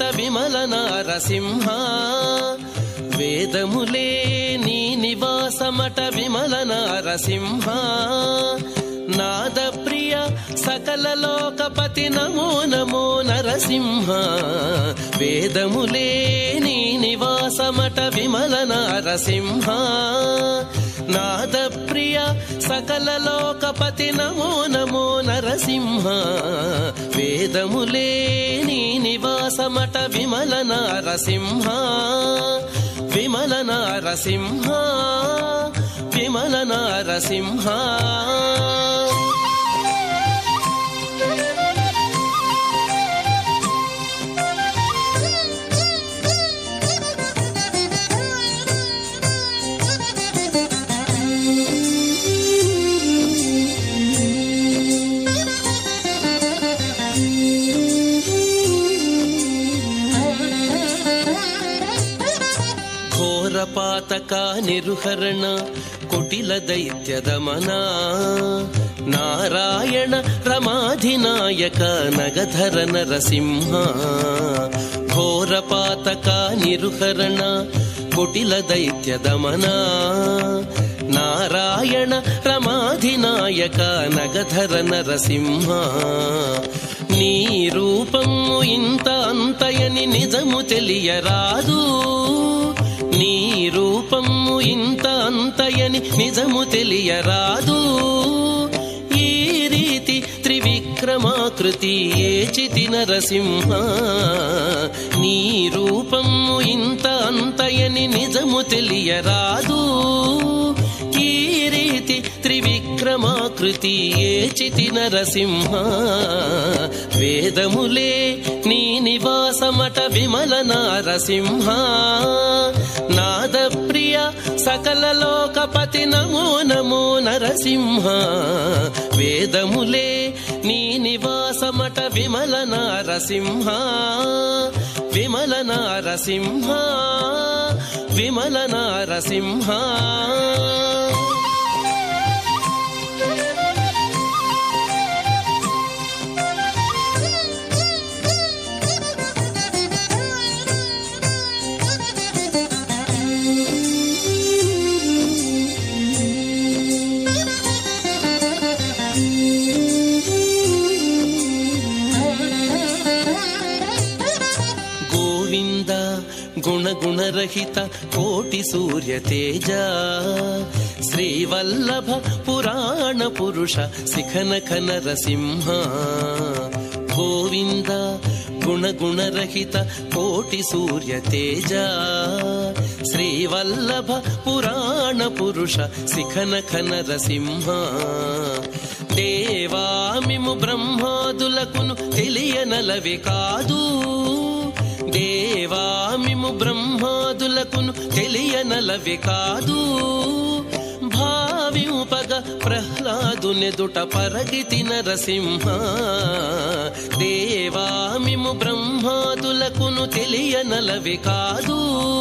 విమల నారసింహ వేదములే నీ నివాసమట విమల నారసింహ నాద ప్రియ సకల లోకపతి నమో నమో నరసింహ వేదములే నీ నివాసమట విమల నారసింహ నాద ప్రియ సకల లోకపతి నమో నమో నరసింహ వేదములే నీ నివాసమట విమల నారసింహ విమల నారసింహ విమల నారసింహ ఘోరపాతక నిరుహరణ కుటిల దైత్య దమన నారాయణ రమాధినాయక నగధర నరసింహ ఘోరపాతక నిరుహరణ కుటిల దైత్య దమన నారాయణ రమాధినాయక నగధర నరసింహ నీ రూపము ఇంత అంతయని నిజము తెలియరాదు నీ రూపము ఇంత అంతయని నిజము తెలియరాదు ఈ రీతి త్రివిక్రమాకృతి ఏచితి నరసింహ నీ రూపము ఇంత అంతయని నిజము తెలియరాదు ఈ రీతి త్రివిక్రమాకృతి ఏచితి నరసింహ వేదములే నీ నివాసమట విమల నారసింహ నాద ప్రియ సకల లోకపతి నమో నమో నరసింహ వేదములే నీ నివాసమట విమల నారసింహ విమల నారసింహ విమల నారసింహ గోవింద గుణగుణరహిత కోటి సూర్య తేజ శ్రీవల్లభ పురాణ పురుష శిఖనఖ నరసింహ గోవింద గుణగుణరహిత కోటి సూర్య తేజ శ్రీవల్లభ పురాణ పురుష శిఖనఖ నరసింహ దేవామిము బ్రహ్మాదులకును తెలియనలవి కాదు దేవామిము బ్రహ్మాదులకును తెలియనలవి కాదు భావింపగ ప్రహ్లాదునెదుట పరగితి నరసింహ దేవామిము బ్రహ్మాదులకును తెలియనలవి కాదు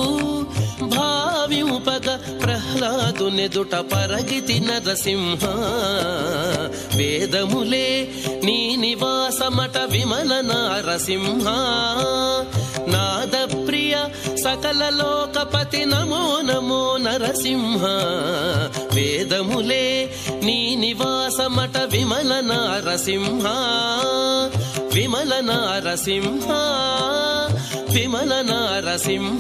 భావింపగ ప్రహ్లాదునెదుట పరగితి నరసింహ వేదములే నీ నివాసమట విమల నారసింహ నాద ప్రియ సకల లోకపతి నమో నమో నరసింహ వేదములే నీ నివాసమట విమల నారసింహ విమల నారసింహ విమల నారసింహ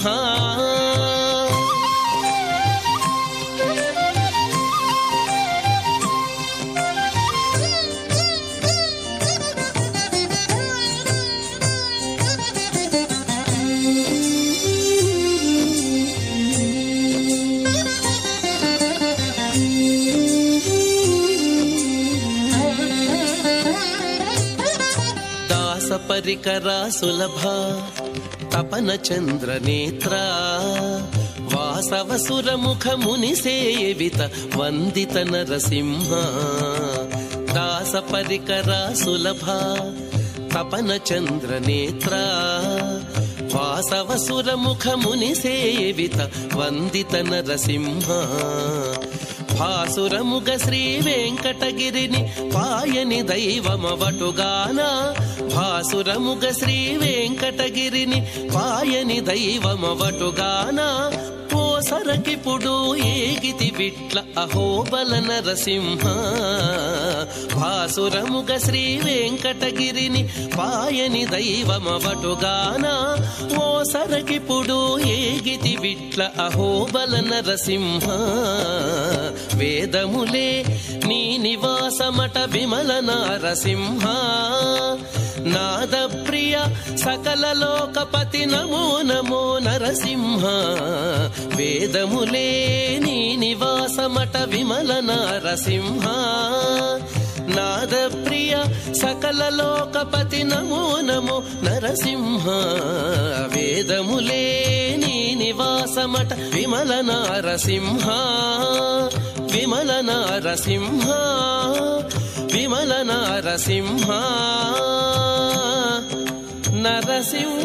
దాస పరికరా సులభ తపన చంద్ర నేత్ర వాసవ సురముఖ ముని సేవిత వందిత నరసింహ దాస పరికరా సులభ తపన చంద్ర నేత్ర వాసవ సురముఖ ముని సేవిత వందిత నరసింహ భాసురముగ శ్రీ వెంకటగిరిని పాయని దైవమవటుగాన భాసురముగ శ్రీ వెంకటగిరిని పాయని దైవమవటుగాన ఓ సరకిపుడు ఏగితి విట్ల అహోబల నరసింహ భాసురముగ శ్రీ వెంకటగిరిని పాయని దైవమవటుగాన ఓ సరకిపుడు ఏగితి విట్ల అహోబల నరసింహ వేదములే నీ నివాసమట విమల నారసింహ నాద ప్రియ సకల లోకపతి నమో నమో నరసింహ వేదములే నీ నివాసమట విమల నారసింహ నాద ప్రియ సకల లోకపతి నమో నమో నరసింహ వేదములే నీ నివాసమట విమల నారసింహ విమల నారసింహ విమల నారసింహ నరసింహ